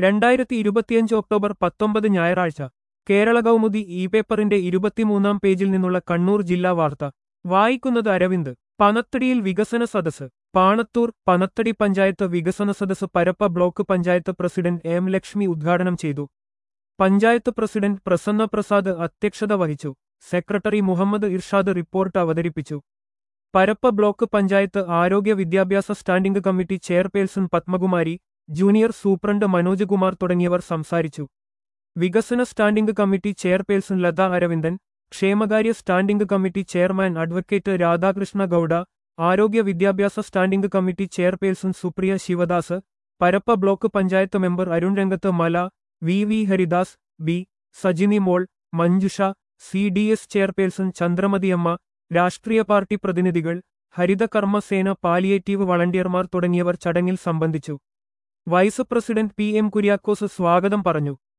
രണ്ടായിരത്തി ഇരുപത്തിയഞ്ച് ഒക്ടോബർ പത്തൊമ്പത് ഞായറാഴ്ച കേരള കൗമുദി ഇ പേപ്പറിന്റെ ഇരുപത്തിമൂന്നാം പേജിൽ നിന്നുള്ള കണ്ണൂർ ജില്ലാ വാർത്ത വായിക്കുന്നത് അരവിന്ദ് പനത്തടിയിൽ വികസന സദസ് പാണത്തൂർ പനത്തടി പഞ്ചായത്ത് വികസന സദസ് Parappa block panchayat president M Lakshmi ഉദ്ഘാടനം ചെയ്തു പഞ്ചായത്ത് പ്രസിഡന്റ് പ്രസന്ന പ്രസാദ് അധ്യക്ഷത വഹിച്ചു സെക്രട്ടറി മുഹമ്മദ് ഇർഷാദ് റിപ്പോർട്ട് അവതരിപ്പിച്ചു പരപ്പ ബ്ലോക്ക് പഞ്ചായത്ത് ആരോഗ്യ വിദ്യാഭ്യാസ standing committee chairperson Padmakumari junior superintendent Manoj Kumar തുടങ്ങിയവർ സംസാരിച്ചു വികസന standing committee chairperson Latha Aravindan ക്ഷേമകാര്യ standing committee chairman advocate Radhakrishna Gowda ആരോഗ്യ വിദ്യാഭ്യാസ standing committee chairperson Supriya Sivadas Parappa block panchayat member Arun രംഗത്ത് മല V V Haridas B Sajini Mol Manjusha C D S chairperson Chandramathiyamma രാഷ്ട്രീയ പാർട്ടി പ്രതിനിധികൾ ഹരിത കർമ്മസേന പാലിയേറ്റീവ് വളണ്ടിയർമാർ തുടങ്ങിയവർ ചടങ്ങിൽ സംബന്ധിച്ചു vice president P M Kuriakose സ്വാഗതം പറഞ്ഞു